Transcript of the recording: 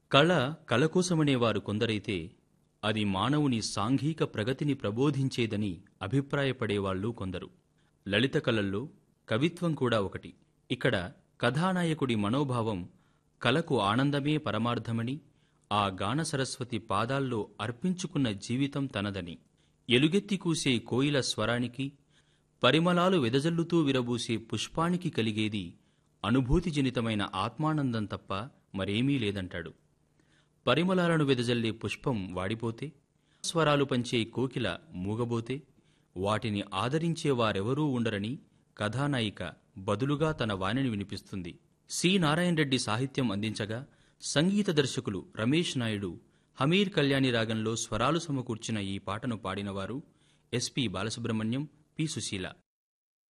కళ కళ కోసమనేవారు కొందరైతే అది మానవుని సాంఘిక ప్రగతిని ప్రబోధించేదని అభిప్రాయపడేవాళ్లు కొందరు లలిత కళల్లో కవిత్వం కూడా ఒకటి ఇక్కడ కథానాయకుడి మనోభావం కళకు ఆనందమే పరమార్థమని ఆ గాన సరస్వతి పాదాల్లో అర్పించుకున్న జీవితం తనదని ఎలుగెత్తి కూసే కోయిల స్వరానికి పరిమళాలు వెదజల్లుతూ విరబూసే పుష్పానికి కలిగేది అనుభూతిజనితమైన ఆత్మానందం తప్ప మరేమీ లేదంటాడు పరిమళాలను వెదజల్లే పుష్పం వాడిపోతే స్వరాలు పంచే కోకిల మూగబోతే వాటిని ఆదరించే వారెవరూ ఉండరని కథానాయిక బదులుగా తన వాణిని వినిపిస్తుంది సి నారాయణ రెడ్డి సాహిత్యం అందించగా సంగీత దర్శకులు రమేష్ నాయుడు హమీర్ కళ్యాణి రాగంలో స్వరాలు సమకూర్చిన ఈ పాటను పాడినవారు ఎస్పి బాలసుబ్రహ్మణ్యం పి సుశీల